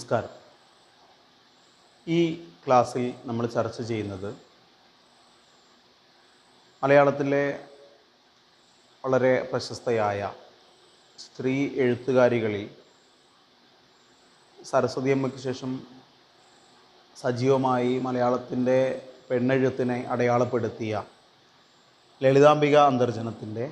നമസ്കാരം ഈ ക്ലാസ്സിൽ നമ്മൾ ചർച്ച ചെയ്യുന്നത് മലയാളത്തിലെ വളരെ പ്രശസ്തയായ സ്ത്രീ എഴുത്തുകാരികളിൽ സരസ്വതി അമ്മയ്ക്ക് ശേഷം സജീവമായി മലയാളത്തിൻ്റെ പെണ്ണെഴുത്തിനെ അടയാളപ്പെടുത്തിയ ലളിതാംബിക അന്തർജനത്തിൻ്റെ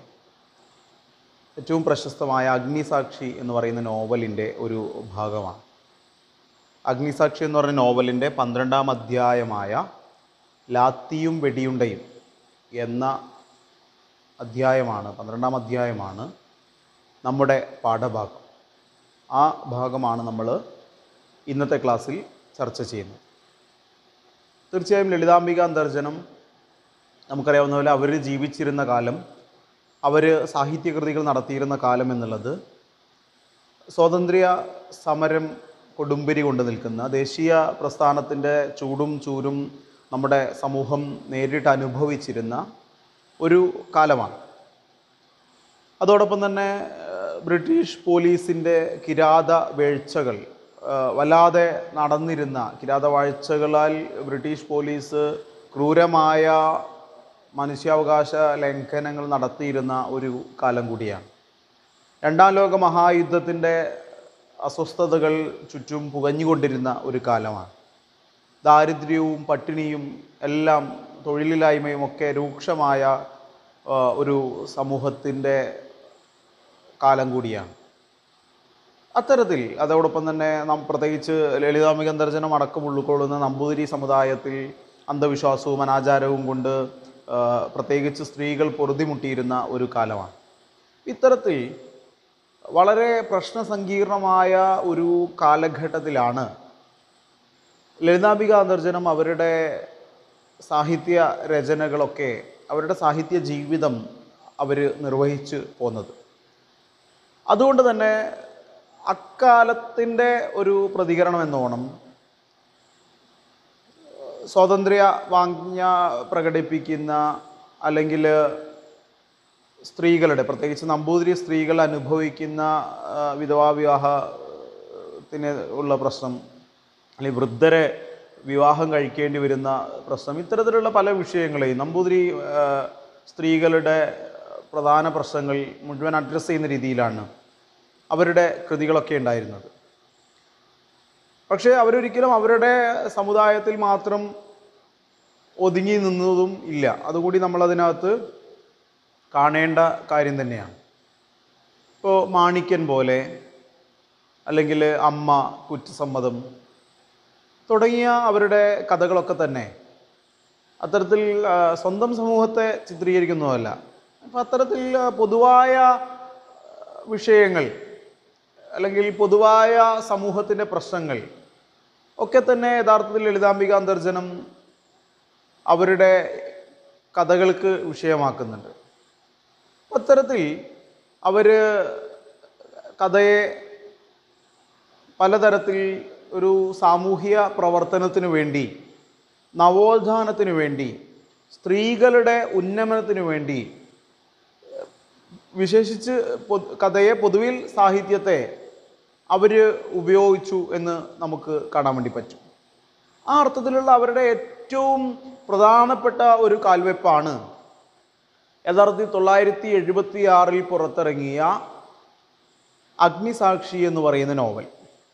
ഏറ്റവും പ്രശസ്തമായ അഗ്നിസാക്ഷി എന്ന് പറയുന്ന നോവലിൻ്റെ ഒരു ഭാഗമാണ് അഗ്നിസാക്ഷി എന്ന് പറഞ്ഞ നോവലിൻ്റെ പന്ത്രണ്ടാം അധ്യായമായ ലാത്തിയും വെടിയുണ്ടയും എന്ന അധ്യായമാണ് പന്ത്രണ്ടാം അധ്യായമാണ് നമ്മുടെ പാഠഭാഗം ആ ഭാഗമാണ് നമ്മൾ ഇന്നത്തെ ക്ലാസ്സിൽ ചർച്ച ചെയ്യുന്നത് തീർച്ചയായും ലളിതാംബിക അന്തർജനം നമുക്കറിയാവുന്ന പോലെ അവർ ജീവിച്ചിരുന്ന കാലം അവർ സാഹിത്യകൃതികൾ നടത്തിയിരുന്ന കാലം എന്നുള്ളത് സ്വാതന്ത്ര്യ സമരം കൊടുമ്പിരി കൊണ്ട് നിൽക്കുന്ന ദേശീയ പ്രസ്ഥാനത്തിൻ്റെ ചൂടും ചൂരും നമ്മുടെ സമൂഹം നേരിട്ട് അനുഭവിച്ചിരുന്ന ഒരു കാലമാണ് അതോടൊപ്പം തന്നെ ഏഹ്, ബ്രിട്ടീഷ് പോലീസിൻ്റെ കിരാത വീഴ്ചകൾ ഏഹ്, വല്ലാതെ നടന്നിരുന്ന കിരാത വാഴ്ചകളാൽ ബ്രിട്ടീഷ് പോലീസ് ക്രൂരമായ മനുഷ്യാവകാശ ലംഘനങ്ങൾ നടത്തിയിരുന്ന ഒരു കാലം കൂടിയാണ് രണ്ടാം ലോക മഹായുദ്ധത്തിൻ്റെ അസ്വസ്ഥതകൾ ചുറ്റും പുകഞ്ഞുകൊണ്ടിരുന്ന ഒരു കാലമാണ് ദാരിദ്ര്യവും പട്ടിണിയും എല്ലാം തൊഴിലില്ലായ്മയും ഒക്കെ രൂക്ഷമായ ആ, ഒരു സമൂഹത്തിൻ്റെ കാലം കൂടിയാണ് അത്തരത്തിൽ അതോടൊപ്പം തന്നെ നാം പ്രത്യേകിച്ച് ലളിതാംബിക അന്തർജനം അടക്കം ഉൾക്കൊള്ളുന്ന നമ്പൂതിരി സമുദായത്തിൽ അന്ധവിശ്വാസവും അനാചാരവും കൊണ്ട് ആ, പ്രത്യേകിച്ച് സ്ത്രീകൾ പൊറുതിമുട്ടിയിരുന്ന ഒരു കാലമാണ് ഇത്തരത്തിൽ വളരെ പ്രശ്നസങ്കീർണമായ ഒരു കാലഘട്ടത്തിലാണ് ലളിതാംബിക അന്തർജനം അവരുടെ സാഹിത്യ രചനകളൊക്കെ അവരുടെ സാഹിത്യ ജീവിതം അവർ നിർവഹിച്ച് പോന്നത് അതുകൊണ്ട് തന്നെ അക്കാലത്തിൻ്റെ ഒരു പ്രതികരണം എന്നോണം സ്വാതന്ത്ര്യ വാജ്ഞ പ്രകടിപ്പിക്കുന്ന അല്ലെങ്കിൽ സ്ത്രീകളുടെ പ്രത്യേകിച്ച് നമ്പൂതിരി സ്ത്രീകൾ അനുഭവിക്കുന്ന ആ, വിധവാ വിവാഹത്തിന് ഉള്ള പ്രശ്നം അല്ലെങ്കിൽ വൃദ്ധരെ വിവാഹം കഴിക്കേണ്ടി വരുന്ന പ്രശ്നം ഇത്തരത്തിലുള്ള പല വിഷയങ്ങളെയും നമ്പൂതിരി ആ, സ്ത്രീകളുടെ പ്രധാന പ്രശ്നങ്ങൾ മുഴുവൻ അഡ്രസ്സ് ചെയ്യുന്ന രീതിയിലാണ് അവരുടെ കൃതികളൊക്കെ ഉണ്ടായിരുന്നത് പക്ഷേ അവരൊരിക്കലും അവരുടെ സമുദായത്തിൽ മാത്രം ഒതുങ്ങി നിന്നതും ഇല്ല അതുകൂടി നമ്മളതിനകത്ത് കാണേണ്ട കാര്യം തന്നെയാണ് ഇപ്പോൾ മാണിക്യൻ പോലെ അല്ലെങ്കിൽ അമ്മ കുറ്റസമ്മതം തുടങ്ങിയ അവരുടെ കഥകളൊക്കെ തന്നെ അത്തരത്തിൽ ആ, സ്വന്തം സമൂഹത്തെ ചിത്രീകരിക്കുന്നതല്ല അപ്പം അത്തരത്തിൽ ആ, പൊതുവായ ആ, വിഷയങ്ങൾ അല്ലെങ്കിൽ പൊതുവായ സമൂഹത്തിൻ്റെ പ്രശ്നങ്ങൾ ഒക്കെ തന്നെ യഥാർത്ഥത്തിൽ ലളിതാംബിക അന്തർജനം അവരുടെ കഥകൾക്ക് വിഷയമാക്കുന്നുണ്ട് അത്തരത്തിൽ അവർ കഥയെ പലതരത്തിൽ ഒരു സാമൂഹിക പ്രവർത്തനത്തിനു വേണ്ടി നവോത്ഥാനത്തിനു വേണ്ടി സ്ത്രീകളുടെ ഉന്നമനത്തിനു വേണ്ടി വിശേഷിച്ച് പൊ- കഥയെ പൊതുവിൽ സാഹിത്യത്തെ അവർ ഉപയോഗിച്ചു എന്ന് നമുക്ക് കാണാൻ വേണ്ടി പറ്റും ആ അർത്ഥത്തിലുള്ള അവരുടെ ഏറ്റവും പ്രധാനപ്പെട്ട ഒരു കാൽവെപ്പാണ് യഥാർത്ഥത്തിൽ തൊള്ളായിരത്തി എഴുപത്തി ആറിൽ പുറത്തിറങ്ങിയ അഗ്നിസാക്ഷി എന്ന് പറയുന്ന നോവൽ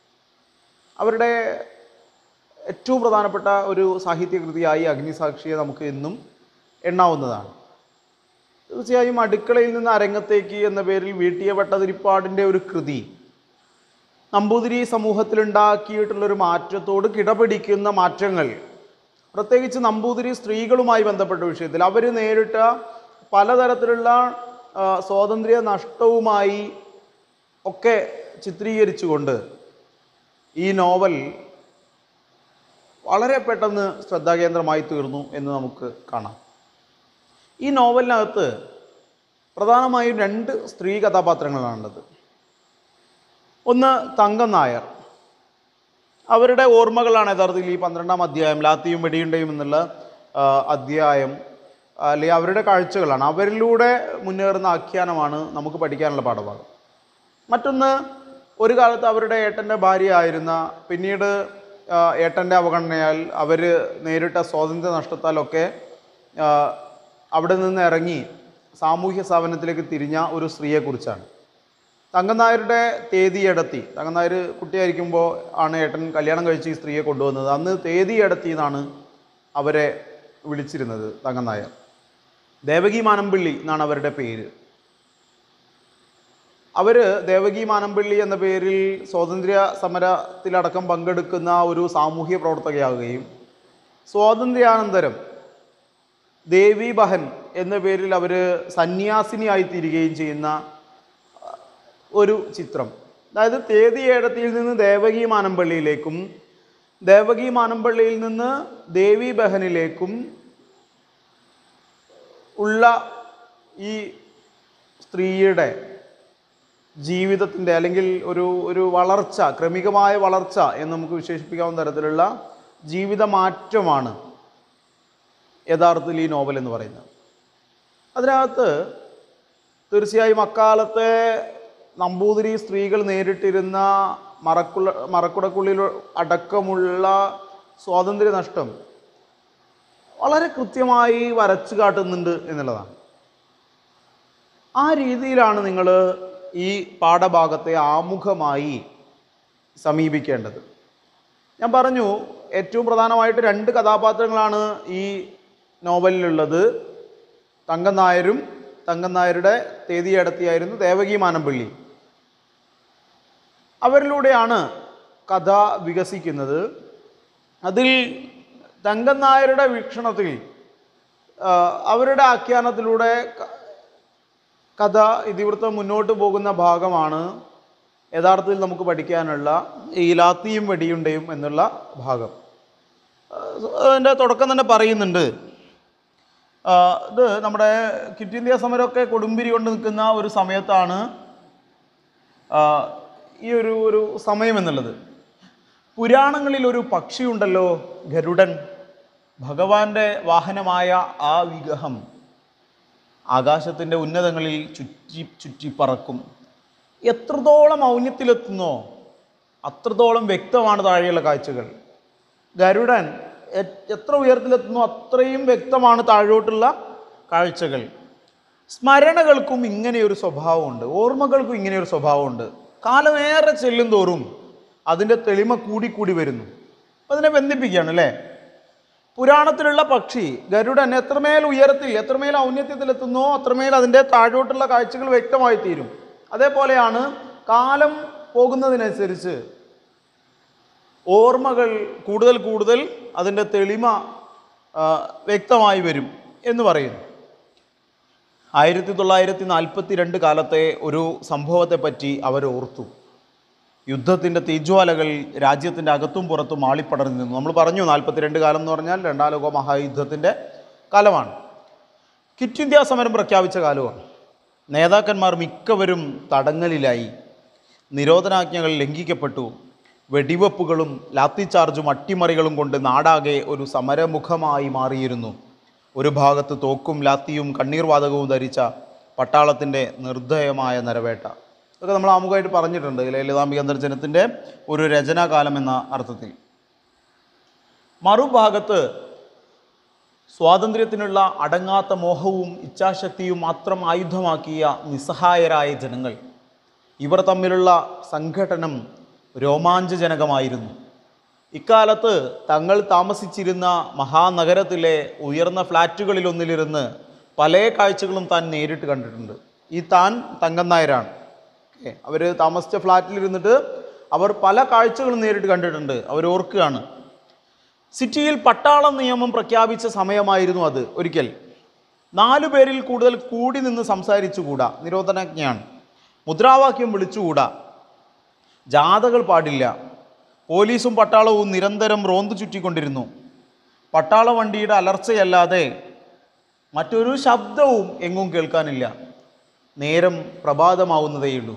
അവരുടെ ഏറ്റവും പ്രധാനപ്പെട്ട ഒരു സാഹിത്യകൃതിയായി അഗ്നിസാക്ഷിയെ നമുക്ക് എന്നും എണ്ണാവുന്നതാണ് തീർച്ചയായും അടുക്കളയിൽ നിന്ന് അരങ്ങത്തേക്ക് എന്ന പേരിൽ വീട്ടിയ ഭട്ടതിരിപ്പാടിൻ്റെ ഒരു കൃതി നമ്പൂതിരി സമൂഹത്തിലുണ്ടാക്കിയിട്ടുള്ളൊരു മാറ്റത്തോട് കിടപിടിക്കുന്ന മാറ്റങ്ങൾ പ്രത്യേകിച്ച് നമ്പൂതിരി സ്ത്രീകളുമായി ബന്ധപ്പെട്ട വിഷയത്തിൽ അവർ നേരിട്ട പലതരത്തിലുള്ള ആ, സ്വാതന്ത്ര്യ നഷ്ടവുമായി ഒക്കെ ചിത്രീകരിച്ചുകൊണ്ട് ഈ നോവൽ വളരെ പെട്ടെന്ന് ശ്രദ്ധാകേന്ദ്രമായി തീർന്നു എന്ന് നമുക്ക് കാണാം ഈ നോവലിനകത്ത് പ്രധാനമായും രണ്ട് സ്ത്രീ കഥാപാത്രങ്ങളാണുള്ളത് ഒന്ന് തങ്കം നായർ അവരുടെ ഓർമ്മകളാണ് യഥാർത്ഥത്തിൽ ഈ പന്ത്രണ്ടാം അധ്യായം ലാത്തിയും വെടിയുണ്ടയും എന്നുള്ള ആ, അധ്യായം അല്ലെങ്കിൽ അവരുടെ കാഴ്ചകളാണ് അവരിലൂടെ മുന്നേറുന്ന ആഖ്യാനമാണ് നമുക്ക് പഠിക്കാനുള്ള പാഠഭാഗം മറ്റൊന്ന് ഒരു കാലത്ത് അവരുടെ ഏട്ടൻ്റെ ഭാര്യയായിരുന്ന പിന്നീട് ആ, ഏട്ടൻ്റെ അവഗണനയാൽ അവർ നേരിട്ട സ്വാതന്ത്ര്യ നഷ്ടത്താലൊക്കെ ആ, അവിടെ നിന്ന് ഇറങ്ങി സാമൂഹ്യ സ്ഥാപനത്തിലേക്ക് തിരിഞ്ഞ ഒരു സ്ത്രീയെക്കുറിച്ചാണ് തങ്കനായരുടെ തേതിയടത്തി തങ്കനായർ കുട്ടിയായിരിക്കുമ്പോൾ ആണ് ഏട്ടൻ കല്യാണം കഴിച്ച് ഈ സ്ത്രീയെ കൊണ്ടുവന്നത് അന്ന് തേതിയടത്തി എന്നാണ് അവരെ വിളിച്ചിരുന്നത് തങ്കനായർ ദേവകി മാനമ്പിള്ളി എന്നാണ് അവരുടെ പേര് അവർ ദേവകി മാനമ്പിള്ളി എന്ന പേരിൽ സ്വാതന്ത്ര്യ സമരത്തിലടക്കം പങ്കെടുക്കുന്ന ഒരു സാമൂഹ്യ പ്രവർത്തകയാവുകയും സ്വാതന്ത്ര്യാനന്തരം ദേവി ബഹൻ എന്ന പേരിൽ അവർ സന്യാസിനിയായി തീരുകയും ചെയ്യുന്ന ഒരു ചിത്രം അതായത് തേതി ഏഴത്തിയിൽ നിന്ന് ദേവകി മാനമ്പള്ളിയിലേക്കും ദേവകി മാനമ്പള്ളിയിൽ നിന്ന് ദേവി ബഹനിലേക്കും ഉള്ള ഈ സ്ത്രീയുടെ ജീവിതത്തിൻ്റെ അല്ലെങ്കിൽ ഒരു ഒരു വളർച്ച ക്രമികമായ വളർച്ച എന്ന് നമുക്ക് വിശേഷിപ്പിക്കാവുന്ന തരത്തിലുള്ള ജീവിത മാറ്റമാണ് യഥാർത്ഥത്തിൽ ഈ നോവൽ എന്ന് പറയുന്നത് അതിനകത്ത് തീർച്ചയായും അക്കാലത്തെ നമ്പൂതിരി സ്ത്രീകൾ നേരിട്ടിരുന്ന മറക്കുള്ള മറക്കുടക്കുള്ളിൽ അടക്കമുള്ള സ്വാതന്ത്ര്യ നഷ്ടം വളരെ കൃത്യമായി വരച്ചു കാട്ടുന്നുണ്ട് എന്നുള്ളതാണ് ആ രീതിയിലാണ് നിങ്ങൾ ഈ പാഠഭാഗത്തെ ആമുഖമായി സമീപിക്കേണ്ടത് ഞാൻ പറഞ്ഞു ഏറ്റവും പ്രധാനമായിട്ട് രണ്ട് കഥാപാത്രങ്ങളാണ് ഈ നോവലിലുള്ളത് തങ്കം നായരും തങ്കം നായരുടെ തേതിയടത്തിയായിരുന്നു ദേവകി മാനമ്പള്ളി അവരിലൂടെയാണ് കഥ വികസിക്കുന്നത് അതിൽ തങ്കം നായരുടെ വീക്ഷണത്തിൽ ആ, അവരുടെ ആഖ്യാനത്തിലൂടെ ക- കഥ ഇതിവൃത്തം മുന്നോട്ട് പോകുന്ന ഭാഗമാണ് യഥാർത്ഥത്തിൽ നമുക്ക് പഠിക്കാനുള്ള ഈ ലാത്തിയും വെടിയുണ്ടയും എന്നുള്ള ഭാഗം ആ, അതിൻ്റെ തുടക്കം തന്നെ പറയുന്നുണ്ട് ആ, ഇത് നമ്മുടെ ക്വിറ്റ് ഇന്ത്യ സമരമൊക്കെ കൊടുമ്പിരി കൊണ്ട് നിൽക്കുന്ന ഒരു സമയത്താണ് ആ, ഈ ഒരു ഒരു സമയം എന്നുള്ളത് പുരാണങ്ങളിൽ ഒരു പക്ഷിയുണ്ടല്ലോ ഗരുഡൻ ഭഗവാന്റെ വാഹനമായ ആ വിഗ്രഹം ആകാശത്തിൻ്റെ ഉന്നതങ്ങളിൽ ചുറ്റി ചുറ്റി പറക്കും എത്രത്തോളം ഔന്നത്യത്തിലെത്തുന്നോ അത്രത്തോളം വ്യക്തമാണ് താഴെയുള്ള കാഴ്ചകൾ ഗരുഡൻ എ- എത്ര ഉയരത്തിലെത്തുന്നു അത്രയും വ്യക്തമാണ് താഴോട്ടുള്ള കാഴ്ചകൾ സ്മരണകൾക്കും ഇങ്ങനെയൊരു സ്വഭാവമുണ്ട് ഓർമ്മകൾക്കും ഇങ്ങനെയൊരു സ്വഭാവമുണ്ട് കാലമേറെ ചെല്ലും തോറും അതിൻ്റെ തെളിമ കൂടിക്കൂടി വരുന്നു അപ്പം അതിനെ ബന്ധിപ്പിക്കുകയാണ് അല്ലേ പുരാണത്തിലുള്ള പക്ഷി ഗരുഡൻ എത്രമേൽ ഉയരത്തിൽ എത്രമേൽ ഔന്നത്യത്തിലെത്തുന്നോ അത്രമേൽ അതിൻ്റെ താഴോട്ടുള്ള കാഴ്ചകൾ വ്യക്തമായി തീരും അതേപോലെയാണ് കാലം പോകുന്നതിനനുസരിച്ച് ഓർമ്മകൾ കൂടുതൽ കൂടുതൽ അതിൻ്റെ തെളിമ ആ, വ്യക്തമായി വരും എന്ന് പറയുന്നു ആയിരത്തി തൊള്ളായിരത്തി നാൽപ്പത്തി രണ്ട് കാലത്തെ ഒരു സംഭവത്തെപ്പറ്റി അവർ ഓർത്തു യുദ്ധത്തിൻ്റെ തീജ്വാലകൾ രാജ്യത്തിൻ്റെ അകത്തും പുറത്തും ആളിപ്പടർന്നു നിന്നു നമ്മൾ പറഞ്ഞു നാൽപ്പത്തിരണ്ട് കാലം എന്ന് പറഞ്ഞാൽ രണ്ടാം ലോക മഹായുദ്ധത്തിൻ്റെ കാലമാണ് ക്വിറ്റ് ഇന്ത്യ സമരം പ്രഖ്യാപിച്ച കാലമാണ് നേതാക്കന്മാർ മിക്കവരും തടങ്കലിലായി നിരോധനാജ്ഞകൾ ലംഘിക്കപ്പെട്ടു വെടിവെപ്പുകളും ലാത്തിചാർജും അട്ടിമറികളും കൊണ്ട് നാടാകെ ഒരു സമരമുഖമായി മാറിയിരുന്നു ഒരു ഭാഗത്ത് തോക്കും ലാത്തിയും കണ്ണീർവാതകവും ധരിച്ച പട്ടാളത്തിൻ്റെ നിർദ്ദയമായ നരവേട്ട ഇതൊക്കെ നമ്മൾ ആമുഖമായിട്ട് പറഞ്ഞിട്ടുണ്ട് ലളിതാംബിക അന്തർജനത്തിൻ്റെ ഒരു രചനാകാലം എന്ന അർത്ഥത്തിൽ മറുഭാഗത്ത് സ്വാതന്ത്ര്യത്തിനുള്ള അടങ്ങാത്ത മോഹവും ഇച്ഛാശക്തിയും മാത്രം ആയുധമാക്കിയ നിസ്സഹായരായ ജനങ്ങൾ ഇവർ തമ്മിലുള്ള സംഘട്ടനം രോമാഞ്ചജനകമായിരുന്നു ഇക്കാലത്ത് തങ്ങൾ താമസിച്ചിരുന്ന മഹാനഗരത്തിലെ ഉയർന്ന ഫ്ലാറ്റുകളിലൊന്നിലിരുന്ന് പല കാഴ്ചകളും താൻ നേരിട്ട് കണ്ടിട്ടുണ്ട് ഈ താൻ തങ്കം നായരാണ് ഓക്കെ അവർ താമസിച്ച ഫ്ലാറ്റിലിരുന്നിട്ട് അവർ പല കാഴ്ചകളും നേരിട്ട് കണ്ടിട്ടുണ്ട് അവർ ഓർക്കുകയാണ് സിറ്റിയിൽ പട്ടാള നിയമം പ്രഖ്യാപിച്ച സമയമായിരുന്നു അത് ഒരിക്കൽ നാലു പേരിൽ കൂടുതൽ കൂടി നിന്ന് സംസാരിച്ചുകൂടാ നിരോധനാജ്ഞയാണ് മുദ്രാവാക്യം വിളിച്ചുകൂടാ ജാഥകൾ പാടില്ല പോലീസും പട്ടാളവും നിരന്തരം റോന്തു ചുറ്റിക്കൊണ്ടിരുന്നു പട്ടാള വണ്ടിയുടെ അലർച്ചയല്ലാതെ മറ്റൊരു ശബ്ദവും എങ്ങും കേൾക്കാനില്ല നേരം പ്രഭാതമാവുന്നതേയുള്ളൂ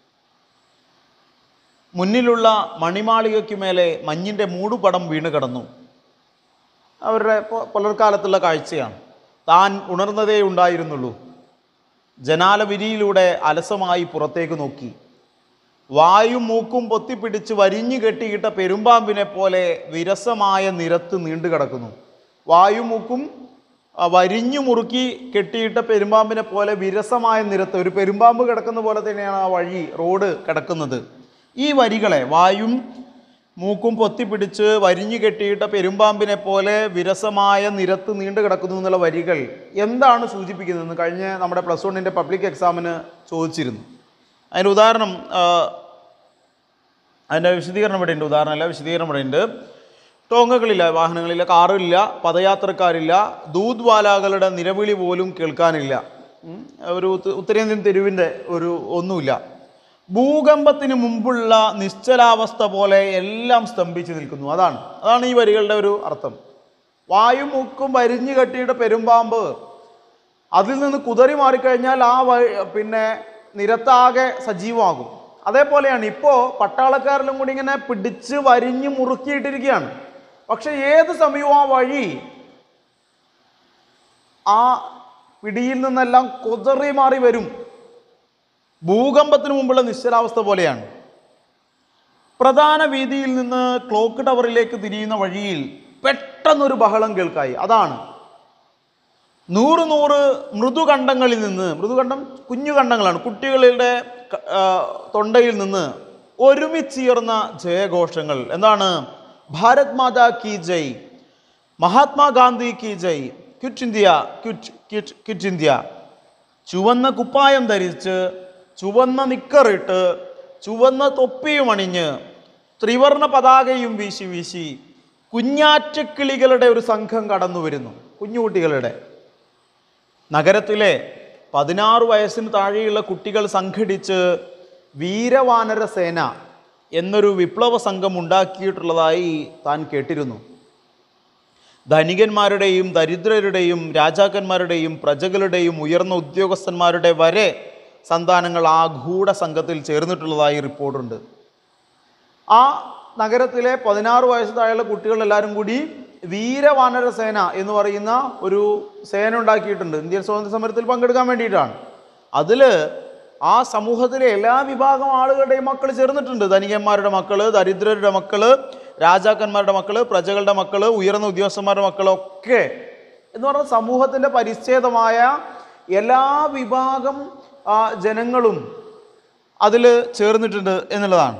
മുന്നിലുള്ള മണിമാളികയ്ക്ക് മേലെ മഞ്ഞിൻ്റെ മൂടുപടം വീണ് കിടന്നു അവരുടെ പൊ- പുലർക്കാലത്തുള്ള കാഴ്ചയാണ് താൻ ഉണർന്നതേ ഉണ്ടായിരുന്നുള്ളൂ ജനാലവിരിയിലൂടെ അലസമായി പുറത്തേക്ക് നോക്കി വായും മൂക്കും പൊത്തിപ്പിടിച്ച് വരിഞ്ഞു കെട്ടിയിട്ട പെരുമ്പാമ്പിനെ പോലെ വിരസമായ നിരത്ത് നീണ്ടു കിടക്കുന്നു വായും മൂക്കും ആ, വരിഞ്ഞു മുറുക്കി കെട്ടിയിട്ട പെരുമ്പാമ്പിനെ പോലെ വിരസമായ നിരത്ത് ഒരു പെരുമ്പാമ്പ് കിടക്കുന്ന പോലെ തന്നെയാണ് ആ വഴി റോഡ് കിടക്കുന്നത് ഈ വരികളെ വായും മൂക്കും പൊത്തിപ്പിടിച്ച് വരിഞ്ഞു കെട്ടിയിട്ട പെരുമ്പാമ്പിനെ പോലെ വിരസമായ നിരത്ത് നീണ്ടു കിടക്കുന്നു എന്നുള്ള വരികൾ എന്താണ് സൂചിപ്പിക്കുന്നതെന്ന് കഴിഞ്ഞ നമ്മുടെ പ്ലസ് വണ്ണിൻ്റെ പബ്ലിക് എക്സാമിന് ചോദിച്ചിരുന്നു അതിന് ഉദാഹരണം ആ, അതിൻ്റെ വിശദീകരണം ഇവിടെ ഉണ്ട് ഉദാഹരണമല്ല വിശദീകരണം ഇവിടെ ഉണ്ട് ടോങ്ങകളില്ല വാഹനങ്ങളില്ല കാറില്ല പദയാത്രക്കാരില്ല ദൂത്വാലാകളുടെ നിലവിളി പോലും കേൾക്കാനില്ല ഉം, ഒരു ഉത്ത- ഉത്തരേന്ത്യൻ തെരുവിൻ്റെ ഒരു ഒന്നുമില്ല ഭൂകമ്പത്തിന് മുമ്പുള്ള നിശ്ചലാവസ്ഥ പോലെ എല്ലാം സ്തംഭിച്ച് നിൽക്കുന്നു അതാണ് അതാണ് ഈ വരികളുടെ ഒരു അർത്ഥം വായും മുക്കും വരിഞ്ഞു കെട്ടിയുടെ പെരുമ്പാമ്പ് അതിൽ നിന്ന് കുതറി മാറിക്കഴിഞ്ഞാൽ ആ വഴി പിന്നെ നിരത്താകെ സജീവമാകും അതേപോലെയാണ് ഇപ്പോൾ പട്ടാളക്കാരിലും കൂടി ഇങ്ങനെ പിടിച്ച് വരിഞ്ഞ് മുറുക്കിയിട്ടിരിക്കുകയാണ് പക്ഷെ ഏത് സമയവും ആ വഴി ആ പിടിയിൽ നിന്നെല്ലാം കുതറി മാറി വരും ഭൂകമ്പത്തിന് മുമ്പുള്ള നിശ്ചലാവസ്ഥ പോലെയാണ് പ്രധാന വീതിയിൽ നിന്ന് ക്ലോക്ക് ടവറിലേക്ക് തിരിയുന്ന വഴിയിൽ പെട്ടെന്നൊരു ബഹളം കേൾക്കായി അതാണ് നൂറ് നൂറ് മൃദുകണ്ഠങ്ങളിൽ നിന്ന് മൃദുകണ്ഠം കുഞ്ഞു കണ്ഠങ്ങളാണ് കുട്ടികളുടെ ക- ആ, തൊണ്ടയിൽ നിന്ന് ഒരുമിച്ചുയർന്ന ജയഘോഷങ്ങൾ എന്താണ് ഭാരത് മാതാ കി ജയ് മഹാത്മാഗാന്ധി കി ജയ് quit India quit quit quit India ചുവന്ന കുപ്പായം ധരിച്ച് ചുവന്ന നിക്കറിട്ട് ചുവന്ന തൊപ്പിയും അണിഞ്ഞ് ത്രിവർണ പതാകയും വീശി വീശി കുഞ്ഞാറ്റക്കിളികളുടെ ഒരു സംഘം കടന്നു വരുന്നു കുഞ്ഞുകുട്ടികളുടെ നഗരത്തിലെ പതിനാറ് വയസ്സിന് താഴെയുള്ള കുട്ടികൾ സംഘടിച്ച് വീരവാനര സേന എന്നൊരു വിപ്ലവ സംഘം ഉണ്ടാക്കിയിട്ടുള്ളതായി താൻ കേട്ടിരുന്നു ധനികന്മാരുടെയും ദരിദ്രരുടെയും രാജാക്കന്മാരുടെയും പ്രജകളുടെയും ഉയർന്ന ഉദ്യോഗസ്ഥന്മാരുടെ വരെ സന്താനങ്ങൾ ആ ഗൂഢ സംഘത്തിൽ ചേർന്നിട്ടുള്ളതായി റിപ്പോർട്ടുണ്ട് ആ നഗരത്തിലെ പതിനാറ് വയസ്സ് താഴെയുള്ള കുട്ടികൾ എല്ലാവരും കൂടി വീരവാനര സേന എന്ന് പറയുന്ന ഒരു സേന ഉണ്ടാക്കിയിട്ടുണ്ട് ഇന്ത്യൻ സ്വാതന്ത്ര്യ സമരത്തിൽ പങ്കെടുക്കാൻ വേണ്ടിയിട്ടാണ് അതിൽ ആ സമൂഹത്തിലെ എല്ലാ വിഭാഗം ആളുകളുടെയും മക്കൾ ചേർന്നിട്ടുണ്ട് ധനികന്മാരുടെ മക്കൾ ദരിദ്രരുടെ മക്കൾ രാജാക്കന്മാരുടെ മക്കൾ പ്രജകളുടെ മക്കൾ ഉയർന്ന ഉദ്യോഗസ്ഥന്മാരുടെ മക്കളൊക്കെ എന്ന് പറഞ്ഞാൽ സമൂഹത്തിൻ്റെ പരിച്ഛേദമായ എല്ലാ വിഭാഗം ആ, ജനങ്ങളും അതിൽ ചേർന്നിട്ടുണ്ട് എന്നുള്ളതാണ്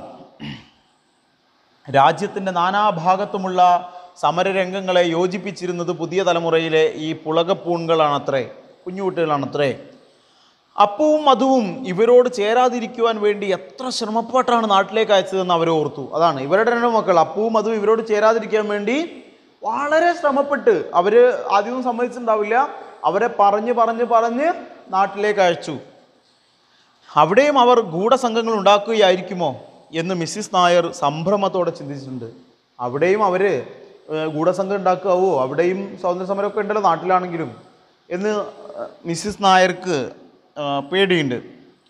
രാജ്യത്തിൻ്റെ നാനാഭാഗത്തുമുള്ള സമരരംഗങ്ങളെ യോജിപ്പിച്ചിരുന്നത് പുതിയ തലമുറയിലെ ഈ പുളകപ്പൂൺകളാണത്രേ കുഞ്ഞുകുട്ടികളാണത്രേ അപ്പവും മധുവും ഇവരോട് ചേരാതിരിക്കുവാൻ വേണ്ടി എത്ര ശ്രമപ്പെട്ടാണ് നാട്ടിലേക്ക് അയച്ചതെന്ന് അവർ ഓർത്തു അതാണ് ഇവരുടെ രണ്ട് മക്കൾ അപ്പവും മധുവും ഇവരോട് ചേരാതിരിക്കാൻ വേണ്ടി വളരെ ശ്രമപ്പെട്ട് അവർ ആദ്യമൊന്നും സമ്മതിച്ചിട്ടുണ്ടാവില്ല അവരെ പറഞ്ഞ് പറഞ്ഞ് പറഞ്ഞ് നാട്ടിലേക്ക് അയച്ചു അവിടെയും അവർ ഗൂഢസംഘങ്ങൾ ഉണ്ടാക്കുകയായിരിക്കുമോ എന്ന് മിസ്സിസ് നായർ സംഭ്രമത്തോടെ ചിന്തിച്ചിട്ടുണ്ട് അവിടെയും അവർ ഗൂഢസംഘം ഉണ്ടാക്കാവോ അവിടെയും സ്വാതന്ത്ര്യ സമരമൊക്കെ ഉണ്ടല്ലോ നാട്ടിലാണെങ്കിലും എന്ന് ഏഹ്, മിസ്സിസ് നായർക്ക് ഏഹ്, പേടിയുണ്ട്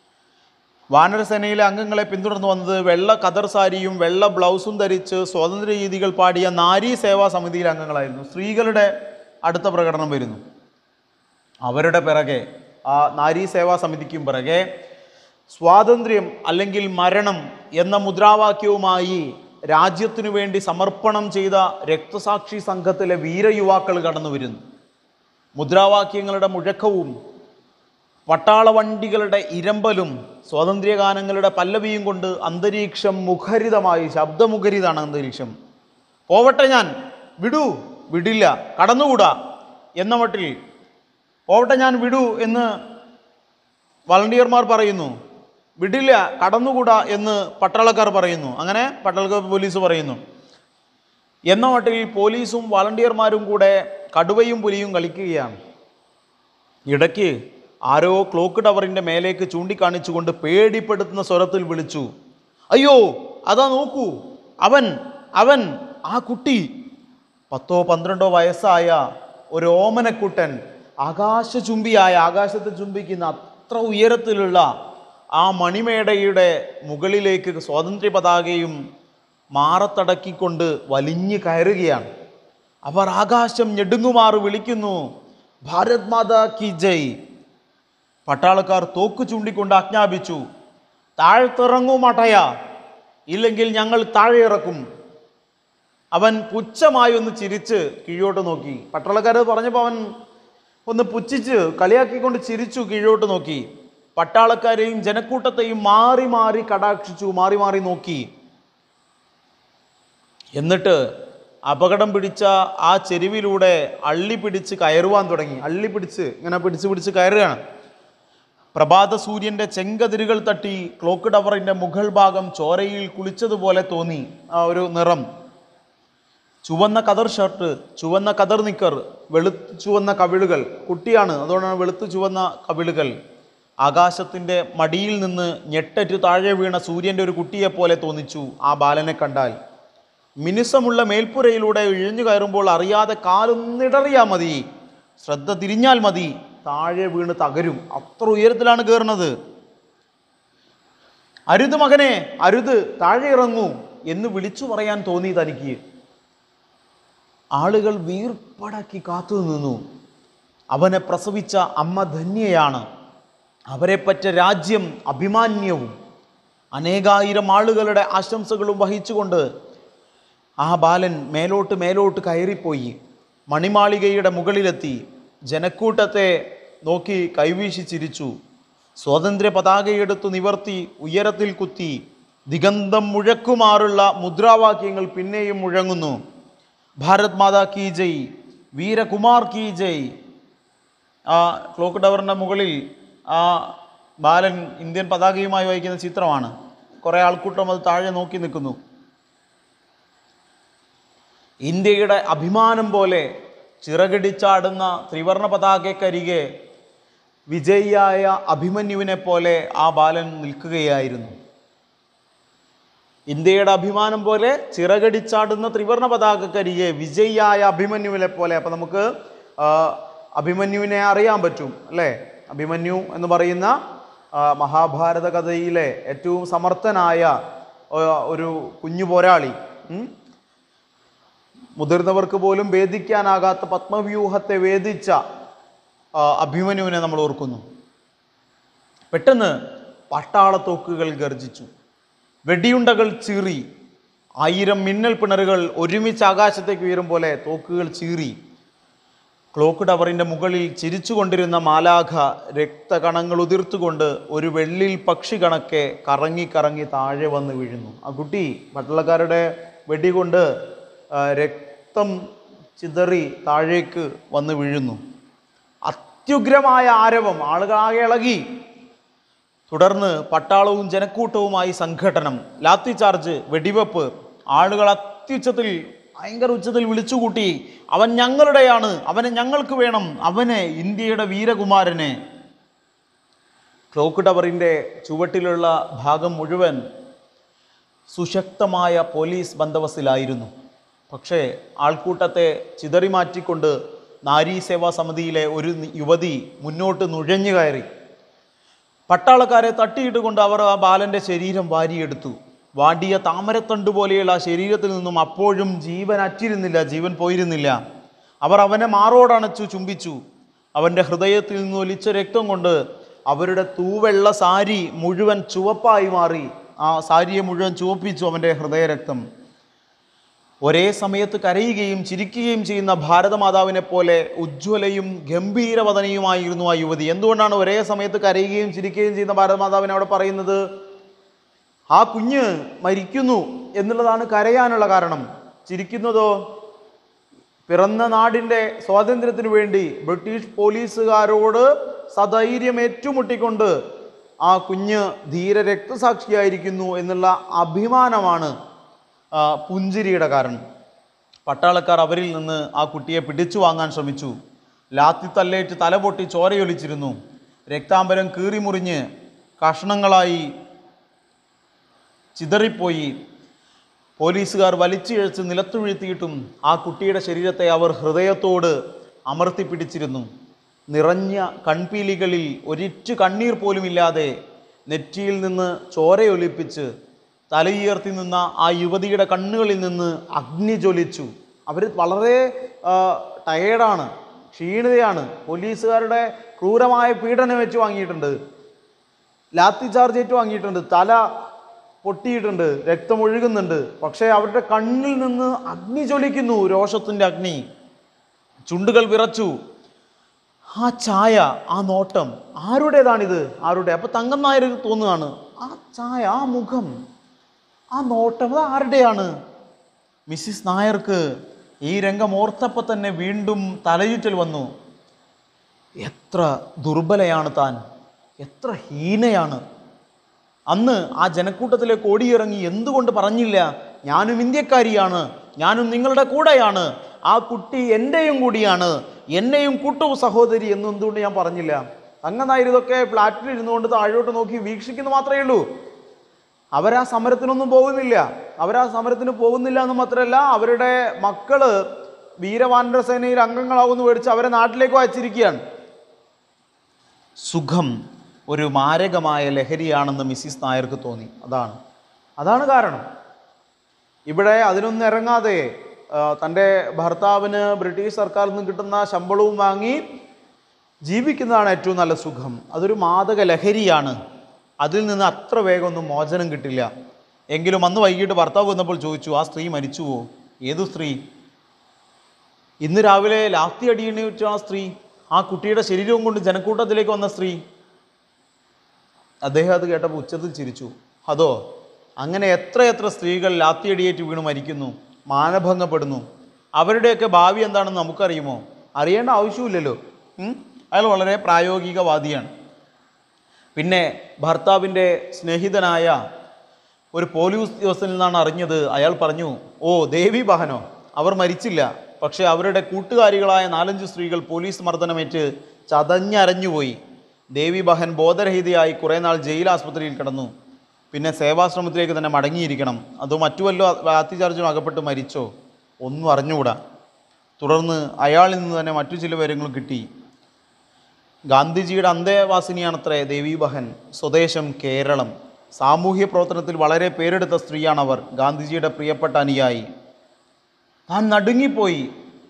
വാനരസേനയിലെ അംഗങ്ങളെ പിന്തുടർന്ന് വന്നത് വെള്ള കതർ സാരിയും വെള്ള ബ്ലൗസും ധരിച്ച് സ്വാതന്ത്ര്യ രീതികൾ പാടിയ നാരീ സേവാ സമിതിയിലെ അംഗങ്ങളായിരുന്നു സ്ത്രീകളുടെ അടുത്ത പ്രകടനം വരുന്നു അവരുടെ പിറകെ ആ നാരീ സേവാ സമിതിക്കും പിറകെ സ്വാതന്ത്ര്യം അല്ലെങ്കിൽ മരണം എന്ന മുദ്രാവാക്യവുമായി രാജ്യത്തിനു വേണ്ടി സമർപ്പണം ചെയ്ത രക്തസാക്ഷി സംഘത്തിലെ വീരയുവാക്കൾ കടന്നു വരുന്നു മുദ്രാവാക്യങ്ങളുടെ മുഴക്കവും പട്ടാള വണ്ടികളുടെ ഇരമ്പലും സ്വാതന്ത്ര്യഗാനങ്ങളുടെ പല്ലവിയും കൊണ്ട് അന്തരീക്ഷം മുഖരിതമായി ശബ്ദമുഖരിതാണ് അന്തരീക്ഷം പോവട്ടെ ഞാൻ വിടൂ വിടില്ല കടന്നുകൂടാ എന്ന മട്ടിൽ പോവട്ടെ ഞാൻ വിടൂ എന്ന് വളണ്ടിയർമാർ പറയുന്നു വിടില്ല കടന്നുകൂടാ എന്ന് പട്ടാളക്കാർ പറയുന്നു അങ്ങനെ പട്ടാളക്കാർ പോലീസ് പറയുന്നു എന്ന മട്ടിൽ പോലീസും വളണ്ടിയർമാരും കൂടെ കടുവയും പുലിയും കളിക്കുകയാണ് ഇടയ്ക്ക് ആരോ ക്ലോക്ക് ടവറിൻ്റെ മേലേക്ക് ചൂണ്ടിക്കാണിച്ചുകൊണ്ട് പേടിപ്പെടുത്തുന്ന സ്വരത്തിൽ വിളിച്ചു അയ്യോ അതാ നോക്കൂ അവൻ അവൻ ആ കുട്ടി പത്തോ പന്ത്രണ്ടോ വയസ്സായ ഒരു ഓമനക്കുട്ടൻ ആകാശചുംബിയായ ആകാശത്തെ ചുംബിക്കുന്ന അത്ര ഉയരത്തിലുള്ള ആ മണിമേടയുടെ മുകളിലേക്ക് സ്വാതന്ത്ര്യ പതാകയും മാറത്തടക്കിക്കൊണ്ട് വലിഞ്ഞു കയറുകയാണ് അവർ ആകാശം ഞെടുങ്ങുമാറ് വിളിക്കുന്നു ഭാരത് മാതാ കി ജയ് പട്ടാളക്കാർ തോക്ക് ചൂണ്ടിക്കൊണ്ട് ആജ്ഞാപിച്ചു താഴ്ത്തിറങ്ങൂ മട്ടയ ഇല്ലെങ്കിൽ ഞങ്ങൾ താഴെ ഇറക്കും അവൻ പുച്ഛമായി ഒന്ന് ചിരിച്ച് കീഴോട്ട് നോക്കി പട്ടാളക്കാർ പറഞ്ഞപ്പോൾ അവൻ ഒന്ന് പുച്ഛിച്ച് കളിയാക്കിക്കൊണ്ട് ചിരിച്ചു കീഴോട്ട് നോക്കി പട്ടാളക്കാരെയും ജനക്കൂട്ടത്തെയും മാറി മാറി കടാക്ഷിച്ചു മാറി മാറി നോക്കി എന്നിട്ട് അപകടം പിടിച്ച ആ ചെരുവിലൂടെ അള്ളി പിടിച്ച് കയറുവാൻ തുടങ്ങി അള്ളി പിടിച്ച് ഇങ്ങനെ പിടിച്ച് പിടിച്ച് കയറുകയാണ് പ്രഭാത സൂര്യന്റെ ചെങ്കതിരുകൾ തട്ടി ക്ലോക്ക് ടവറിന്റെ മുകൾ ഭാഗം ചോരയിൽ കുളിച്ചതുപോലെ തോന്നി ആ ഒരു നിറം ചുവന്ന കതർ ഷർട്ട് ചുവന്ന കതർ നിക്കർ വെളുത്ത് ചുവന്ന കവിളുകൾ കുട്ടിയാണ് അതുകൊണ്ടാണ് വെളുത്ത് ചുവന്ന കവിളുകൾ ആകാശത്തിൻ്റെ മടിയിൽ നിന്ന് ഞെട്ടറ്റ് താഴെ വീണ സൂര്യൻ്റെ ഒരു കുട്ടിയെപ്പോലെ തോന്നിച്ചു ആ ബാലനെ കണ്ടാൽ മിനുസമുള്ള മേൽപ്പുരയിലൂടെ ഇഴഞ്ഞു കയറുമ്പോൾ അറിയാതെ കാലൊന്നിടറിയാ മതി ശ്രദ്ധ തിരിഞ്ഞാൽ മതി താഴെ വീണ് തകരും അത്ര ഉയരത്തിലാണ് കയറുന്നത് അരുത് മകനെ അരുത് താഴെ ഇറങ്ങൂ എന്ന് വിളിച്ചു പറയാൻ തോന്നി തനിക്ക് ആളുകൾ വീർപ്പടക്കി കാത്തു നിന്നു അവനെ പ്രസവിച്ച അമ്മ ധന്യയാണ് അവരെപ്പറ്റ രാജ്യം അഭിമാന്യവും അനേകായിരം ആളുകളുടെ ആശംസകളും വഹിച്ചുകൊണ്ട് ആ ബാലൻ മേലോട്ട് മേലോട്ട് കയറിപ്പോയി മണിമാളികയുടെ മുകളിലെത്തി ജനക്കൂട്ടത്തെ നോക്കി കൈവീശി ചിരിച്ചു സ്വാതന്ത്ര്യ പതാകയെടുത്ത് നിവർത്തി ഉയരത്തിൽ കുത്തി ദിഗന്ധം മുഴക്കുമാറുള്ള മുദ്രാവാക്യങ്ങൾ പിന്നെയും മുഴങ്ങുന്നു ഭാരത് മാതാ കീ ജയ് വീരകുമാർ കീ ജയ് ആ ക്ലോക്ക് ടവറിൻ്റെ മുകളിൽ ആ ബാലൻ ഇന്ത്യൻ പതാകയുമായി വഹിക്കുന്ന ചിത്രമാണ് കുറേ ആൾക്കൂട്ടം അത് താഴെ നോക്കി നിൽക്കുന്നു ഇന്ത്യയുടെ അഭിമാനം പോലെ ചിറകടിച്ചാടുന്ന ത്രിവർണ പതാകയ്ക്കരികെ വിജയിയായ അഭിമന്യുവിനെ പോലെ ആ ബാലൻ നിൽക്കുകയായിരുന്നു ഇന്ത്യയുടെ അഭിമാനം പോലെ ചിറകടിച്ചാടുന്ന ത്രിവർണ പതാകക്കരികെ വിജയിയായ അഭിമന്യുവിനെ പോലെ അപ്പം നമുക്ക് ആ, അഭിമന്യുവിനെ അറിയാൻ പറ്റും അല്ലേ അഭിമന്യു എന്ന് പറയുന്ന ആ, മഹാഭാരത കഥയിലെ ഏറ്റവും സമർത്ഥനായ ആ, ഒരു കുഞ്ഞു പോരാളി ഉം? മുതിർന്നവർക്ക് പോലും വേദിക്കാനാകാത്ത പത്മവ്യൂഹത്തെ വേദിച്ച ആ, അഭിമന്യുവിനെ നമ്മൾ ഓർക്കുന്നു പെട്ടെന്ന് പട്ടാളത്തോക്കുകൾ ഗർജിച്ചു വെടിയുണ്ടകൾ ചീറി ആയിരം മിന്നൽ പിണറുകൾ ഒരുമിച്ച് ആകാശത്തേക്ക് ഉയരും പോലെ തോക്കുകൾ ചീറി ക്ലോക്ക് ടവറിൻ്റെ മുകളിൽ ചിരിച്ചുകൊണ്ടിരുന്ന മാലാഖ രക്തകണങ്ങൾ ഉതിർത്തുകൊണ്ട് ഒരു വെള്ളിൽ പക്ഷി കണക്കെ കറങ്ങി കറങ്ങി താഴെ വന്ന് വീഴുന്നു ആ കുട്ടി പട്ടാളക്കാരുടെ വെടികൊണ്ട് ആ, രക്തം ചിതറി താഴേക്ക് വന്ന് വീഴുന്നു അത്യുഗ്രമായ ആരവം ആളുകളാകെ ഇളകി തുടർന്ന് പട്ടാളവും ജനക്കൂട്ടവുമായി സംഘടനം ലാത്തി ചാർജ് വെടിവെപ്പ് ആളുകൾ അത്യുച്ചത്തിൽ ഭയങ്കര ഉച്ചത്തിൽ വിളിച്ചുകൂട്ടി അവൻ ഞങ്ങളുടെയാണ് അവനെ ഞങ്ങൾക്ക് വേണം അവനെ ഇന്ത്യയുടെ വീരകുമാരനെ ക്ലോക്ക് ടവറിൻ്റെ ചുവട്ടിലുള്ള ഭാഗം മുഴുവൻ സുശക്തമായ പോലീസ് ബന്ദോബസ്തിലായിരുന്നു പക്ഷേ ആൾക്കൂട്ടത്തെ ചിതറിമാറ്റിക്കൊണ്ട് നാരീ സേവാ സമിതിയിലെ ഒരു നി- യുവതി മുന്നോട്ട് നുഴഞ്ഞു കയറി പട്ടാളക്കാരെ തട്ടിയിട്ടുകൊണ്ട് അവർ ആ ബാലൻ്റെ ശരീരം വാരിയെടുത്തു വാടിയ താമരത്തണ്ട് പോലെയുള്ള ആ ശരീരത്തിൽ നിന്നും അപ്പോഴും ജീവൻ അറ്റിരുന്നില്ല ജീവൻ പോയിരുന്നില്ല അവർ അവനെ മാറോടണച്ചു ചുംബിച്ചു അവൻ്റെ ഹൃദയത്തിൽ നിന്ന് ഒലിച്ച രക്തം കൊണ്ട് അവരുടെ തൂവെള്ള സാരി മുഴുവൻ ചുവപ്പായി മാറി ആ സാരിയെ മുഴുവൻ ചുവപ്പിച്ചു അവൻ്റെ ഹൃദയരക്തം ഒരേ സമയത്ത് കരയുകയും ചിരിക്കുകയും ചെയ്യുന്ന ഭാരതമാതാവിനെ പോലെ ഉജ്ജ്വലയും ഗംഭീരവദനയുമായിരുന്നു ആ യുവതി എന്തുകൊണ്ടാണ് ഒരേ സമയത്ത് കരയുകയും ചിരിക്കുകയും ചെയ്യുന്ന ഭാരതമാതാവിനെ അവിടെ പറയുന്നത് ആ കുഞ്ഞ് മരിക്കുന്നു എന്നുള്ളതാണ് കരയാനുള്ള കാരണം ചിരിക്കുന്നതോ പിറന്ന നാടിൻ്റെ സ്വാതന്ത്ര്യത്തിനു വേണ്ടി ബ്രിട്ടീഷ് പോലീസുകാരോട് സധൈര്യം ഏറ്റുമുട്ടിക്കൊണ്ട് ആ കുഞ്ഞ് ധീര രക്തസാക്ഷിയായിരിക്കുന്നു എന്നുള്ള അഭിമാനമാണ് ആ, പുഞ്ചിരിയുടെ കാരണം പട്ടാളക്കാർ അവരിൽ നിന്ന് ആ കുട്ടിയെ പിടിച്ചു വാങ്ങാൻ ശ്രമിച്ചു ലാത്തി തല്ലേറ്റ് തല പൊട്ടി ചോരയൊലിച്ചിരുന്നു രക്താംബരം കീറിമുറിഞ്ഞ് കഷ്ണങ്ങളായി ചിതറിപ്പോയി പോലീസുകാർ വലിച്ചിഴച്ച് നിലത്തു വീഴ്ത്തിയിട്ടും ആ കുട്ടിയുടെ ശരീരത്തെ അവർ ഹൃദയത്തോട് അമർത്തി പിടിച്ചിരുന്നു നിറഞ്ഞ കൺപീലികളിൽ ഒരിറ്റു കണ്ണീർ പോലുമില്ലാതെ നെറ്റിയിൽ നിന്ന് ചോരയൊലിപ്പിച്ച് തലയുയർത്തി നിന്ന ആ യുവതിയുടെ കണ്ണുകളിൽ നിന്ന് അഗ്നി ജ്വലിച്ചു അവർ വളരെ ആ, ടയേർഡാണ് ക്ഷീണിതയാണ് പോലീസുകാരുടെ ക്രൂരമായ പീഡനം വെച്ച് വാങ്ങിയിട്ടുണ്ട് ലാത്തി ചാർജ് ഏറ്റു വാങ്ങിയിട്ടുണ്ട് തല പൊട്ടിയിട്ടുണ്ട് രക്തമൊഴുകുന്നുണ്ട് പക്ഷേ അവരുടെ കണ്ണിൽ നിന്ന് അഗ്നി ജ്വലിക്കുന്നു രോഷത്തിൻ്റെ അഗ്നി ചുണ്ടുകൾ വിറച്ചു ആ ചായ ആ നോട്ടം ആരുടേതാണിത് ആരുടെ അപ്പൊ തങ്കം നായർ തോന്നുകയാണ് ആ ചായ ആ മുഖം ആ നോട്ടം അത് ആരുടെയാണ് മിസ്സിസ് നായർക്ക് ഈ രംഗം ഓർത്തപ്പോൾ തന്നെ വീണ്ടും തലയുറ്റൽ വന്നു എത്ര ദുർബലയാണ് താൻ എത്ര ഹീനയാണ് അന്ന് ആ ജനക്കൂട്ടത്തിലേക്ക് ഓടിയിറങ്ങി എന്തുകൊണ്ട് പറഞ്ഞില്ല ഞാനും ഇന്ത്യക്കാരിയാണ് ഞാനും നിങ്ങളുടെ കൂടെയാണ് ആ കുട്ടി എൻ്റെയും കൂടിയാണ് എന്നെയും കൂട്ടു സഹോദരി എന്ന് എന്തുകൊണ്ട് ഞാൻ പറഞ്ഞില്ല തങ്ങനായർ ഇതൊക്കെ ഫ്ലാറ്റിൽ ഇരുന്നുകൊണ്ട് താഴോട്ട് നോക്കി വീക്ഷിക്കുന്നു മാത്രമേ ഉള്ളൂ അവരാ സമരത്തിനൊന്നും പോകുന്നില്ല അവരാ സമരത്തിന് പോകുന്നില്ല എന്ന് മാത്രമല്ല അവരുടെ മക്കള് വീരവാനര സേനയിൽ അംഗങ്ങളാവുമെന്ന് മേടിച്ച് അവരെ നാട്ടിലേക്ക് അയച്ചിരിക്കുകയാണ് സുഖം ഒരു മാരകമായ ലഹരിയാണെന്ന് മിസ്സിസ് നായർക്ക് തോന്നി അതാണ് അതാണ് കാരണം ഇവിടെ അതിനൊന്നും ഇറങ്ങാതെ ആ, തൻ്റെ ഭർത്താവിന് ബ്രിട്ടീഷ് സർക്കാരിൽ നിന്ന് കിട്ടുന്ന ശമ്പളവും വാങ്ങി ജീവിക്കുന്നതാണ് ഏറ്റവും നല്ല സുഖം അതൊരു മാദക ലഹരിയാണ് അതിൽ നിന്ന് അത്ര വേഗമൊന്നും മോചനം കിട്ടില്ല എങ്കിലും അന്ന് വൈകിട്ട് ഭർത്താവ് വന്നപ്പോൾ ചോദിച്ചു ആ സ്ത്രീ മരിച്ചുവോ ഏതു സ്ത്രീ ഇന്ന് രാവിലെ ലാത്തി അടിയണിച്ച ആ സ്ത്രീ ആ കുട്ടിയുടെ ശരീരവും കൊണ്ട് ജനക്കൂട്ടത്തിലേക്ക് വന്ന സ്ത്രീ അദ്ദേഹം അത് കേട്ടപ്പോൾ ഉച്ചത്തിൽ ചിരിച്ചു അതോ അങ്ങനെ എത്ര എത്ര സ്ത്രീകൾ ലാത്തിയടിയേറ്റ് വീണ് മരിക്കുന്നു മാനഭംഗപ്പെടുന്നു അവരുടെയൊക്കെ ഭാവി എന്താണെന്ന് നമുക്കറിയുമോ അറിയേണ്ട ആവശ്യമില്ലല്ലോ ഉം? അയാൾ വളരെ പ്രായോഗികവാദിയാണ് പിന്നെ ഭർത്താവിൻ്റെ സ്നേഹിതനായ ഒരു പോലീസ് ഉദ്യോഗസ്ഥനിൽ നിന്നാണ് അറിഞ്ഞത് അയാൾ പറഞ്ഞു ഓ ദേവി ബഹനോ അവർ മരിച്ചില്ല പക്ഷേ അവരുടെ കൂട്ടുകാരികളായ നാലഞ്ച് സ്ത്രീകൾ പോലീസ് മർദ്ദനമേറ്റ് ചതഞ്ഞരഞ്ഞുപോയി ദേവി ബഹൻ ബോധരഹിതയായി കുറേ നാൾ ജയിൽ ആസ്പത്രിയിൽ കിടന്നു പിന്നെ സേവാശ്രമത്തിലേക്ക് തന്നെ മടങ്ങിയിരിക്കണം അതോ മറ്റു വല്ലോ ലാത്തിചാർജും അകപ്പെട്ട് മരിച്ചോ ഒന്നും അറിഞ്ഞുകൂടാ തുടർന്ന് അയാളിൽ നിന്ന് തന്നെ മറ്റു ചില വിവരങ്ങളും കിട്ടി ഗാന്ധിജിയുടെ അന്തേവാസിനിയാണത്രേ ദേവി ബഹൻ സ്വദേശം കേരളം സാമൂഹ്യ പ്രവർത്തനത്തിൽ വളരെ പേരെടുത്ത സ്ത്രീയാണവർ ഗാന്ധിജിയുടെ പ്രിയപ്പെട്ട അനുയായി താൻ നടുങ്ങിപ്പോയി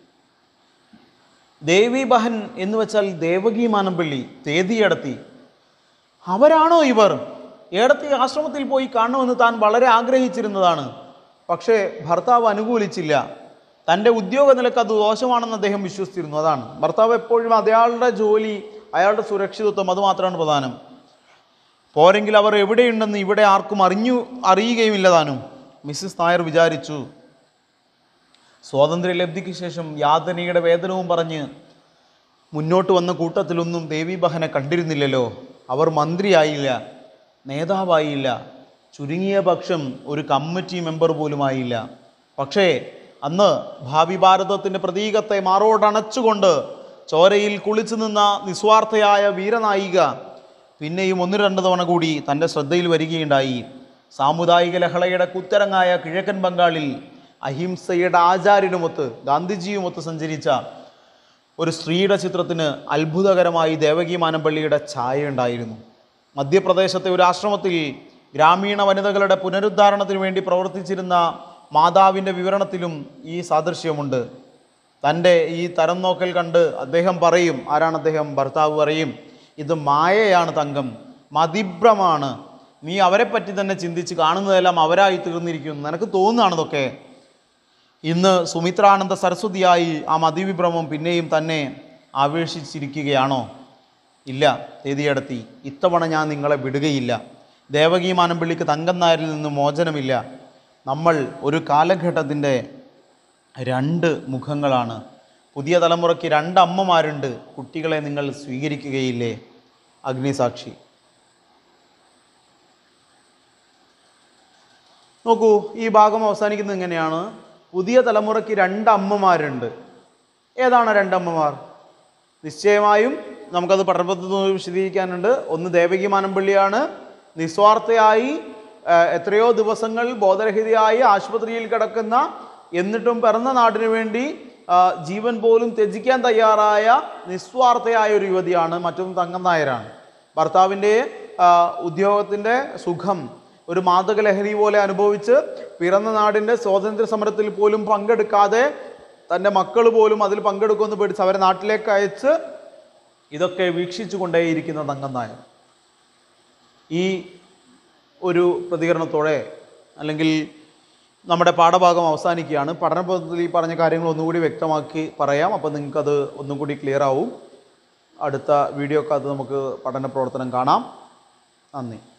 ദേവി ബഹൻ എന്ന് വെച്ചാൽ ദേവകി മാനമ്പള്ളി തേതിയടത്തി അവരാണോ ഇവർ ഏടത്തി ആശ്രമത്തിൽ പോയി കാണണമെന്ന് താൻ വളരെ ആഗ്രഹിച്ചിരുന്നതാണ് പക്ഷേ ഭർത്താവ് അനുകൂലിച്ചില്ല തൻ്റെ ഉദ്യോഗ നിലക്ക് അത് ദോഷമാണെന്ന് അദ്ദേഹം വിശ്വസിച്ചിരുന്നു അതാണ് ഭർത്താവ് എപ്പോഴും അയാളുടെ ജോലി അയാളുടെ സുരക്ഷിതത്വം അത് മാത്രമാണ് പ്രധാനം പോരെങ്കിൽ അവർ എവിടെയുണ്ടെന്ന് ഇവിടെ ആർക്കും അറിഞ്ഞു അറിയുകയുമില്ല താനും മിസ്സിസ് നായർ വിചാരിച്ചു സ്വാതന്ത്ര്യലബ്ധിക്ക് ശേഷം യാതനയുടെ വേതനവും പറഞ്ഞ് മുന്നോട്ട് വന്ന കൂട്ടത്തിലൊന്നും ദേവി ബഹനെ കണ്ടിരുന്നില്ലല്ലോ അവർ മന്ത്രിയായില്ല നേതാവായില്ല ചുരുങ്ങിയ പക്ഷം ഒരു കമ്മിറ്റി മെമ്പർ പോലുമായില്ല പക്ഷേ അന്ന് ഭാവി ഭാരതത്തിൻ്റെ പ്രതീകത്തെ മാറോടണച്ചുകൊണ്ട് ചോരയിൽ കുളിച്ചു നിന്ന നിസ്വാർത്ഥയായ വീരനായിക പിന്നെയും ഒന്ന് രണ്ട് തവണ കൂടി തൻ്റെ ശ്രദ്ധയിൽ വരികയുണ്ടായി സാമുദായിക ലഹളയുടെ കുത്തരങ്ങായ കിഴക്കൻ ബംഗാളിൽ അഹിംസയുടെ ആചാര്യനുമൊത്ത് ഗാന്ധിജിയുമൊത്ത് സഞ്ചരിച്ച ഒരു സ്ത്രീയുടെ ചിത്രത്തിന് അത്ഭുതകരമായി ദേവകി മാനമ്പള്ളിയുടെ ഛായ ഉണ്ടായിരുന്നു മധ്യപ്രദേശത്തെ ഒരു ആശ്രമത്തിൽ ഗ്രാമീണ വനിതകളുടെ പുനരുദ്ധാരണത്തിന് വേണ്ടി പ്രവർത്തിച്ചിരുന്ന മാതാവിൻ്റെ വിവരണത്തിലും ഈ സാദൃശ്യമുണ്ട് തൻ്റെ ഈ തരം നോക്കൽ കണ്ട് അദ്ദേഹം പറയും ആരാണ് അദ്ദേഹം ഭർത്താവ് പറയും ഇത് മായയാണ് തങ്കം മതിഭ്രമാണ് നീ അവരെപ്പറ്റി തന്നെ ചിന്തിച്ച് കാണുന്നതെല്ലാം അവരായി തീർന്നിരിക്കുന്നു നിനക്ക് തോന്നുകയാണ് ഇതൊക്കെ ഇന്ന് സുമിത്രാനന്ദ സരസ്വതിയായി ആ മതിവിഭ്രമം പിന്നെയും തന്നെ ആവേശിച്ചിരിക്കുകയാണോ ഇല്ല തേതിയടത്തി ഇത്തവണ ഞാൻ നിങ്ങളെ വിടുകയില്ല ദേവകി മാനമ്പിള്ളിക്ക് തങ്കം നായരിൽ നിന്ന് മോചനമില്ല നമ്മൾ ഒരു കാലഘട്ടത്തിൻ്റെ രണ്ട് മുഖങ്ങളാണ് പുതിയ തലമുറയ്ക്ക് രണ്ട് അമ്മമാരുണ്ട് കുട്ടികളെ നിങ്ങൾ സ്വീകരിക്കുകയില്ലേ അഗ്നിസാക്ഷി നോക്കൂ ഈ ഭാഗം അവസാനിക്കുന്നത് ഇങ്ങനെയാണ് പുതിയ തലമുറയ്ക്ക് രണ്ട് അമ്മമാരുണ്ട് ഏതാണ് രണ്ടമ്മമാർ നിശ്ചയമായും നമുക്കത് പഠനപദ്ധതി വിശദീകരിക്കാനുണ്ട് ഒന്ന് ദേവകി മാനമ്പള്ളിയാണ് നിസ്വാർത്ഥയായി ആ, എത്രയോ ദിവസങ്ങൾ ബോധരഹിതയായി ആശുപത്രിയിൽ കിടക്കുന്ന എന്നിട്ടും പിറന്ന നാടിനു വേണ്ടി ആ, ജീവൻ പോലും ത്യജിക്കാൻ തയ്യാറായ നിസ്വാർത്ഥയായ ഒരു യുവതിയാണ് മറ്റൊന്ന് തങ്കം നായരാണ് ഭർത്താവിൻ്റെ ഉദ്യോഗത്തിൻ്റെ സുഖം ഒരു മാദക ലഹരി പോലെ അനുഭവിച്ച് പിറന്ന നാടിൻ്റെ സ്വാതന്ത്ര്യ സമരത്തിൽ പോലും പങ്കെടുക്കാതെ തൻ്റെ മക്കൾ പോലും അതിൽ പങ്കെടുക്കുമെന്ന് പേടിച്ച് അവരെ നാട്ടിലേക്ക് അയച്ച് ഇതൊക്കെ വീക്ഷിച്ചു കൊണ്ടേയിരിക്കുന്ന തങ്കം നായർ ഈ ഒരു പ്രതികരണത്തോടെ അല്ലെങ്കിൽ നമ്മുടെ പാഠഭാഗം അവസാനിക്കുകയാണ് പഠന പദ്ധതി പറഞ്ഞ കാര്യങ്ങൾ ഒന്നുകൂടി വ്യക്തമാക്കി പറയാം അപ്പോൾ നിങ്ങൾക്കത് ഒന്നും കൂടി ക്ലിയർ ആവും അടുത്ത വീഡിയോക്കകത്ത് നമുക്ക് പഠന പ്രവർത്തനം കാണാം നന്ദി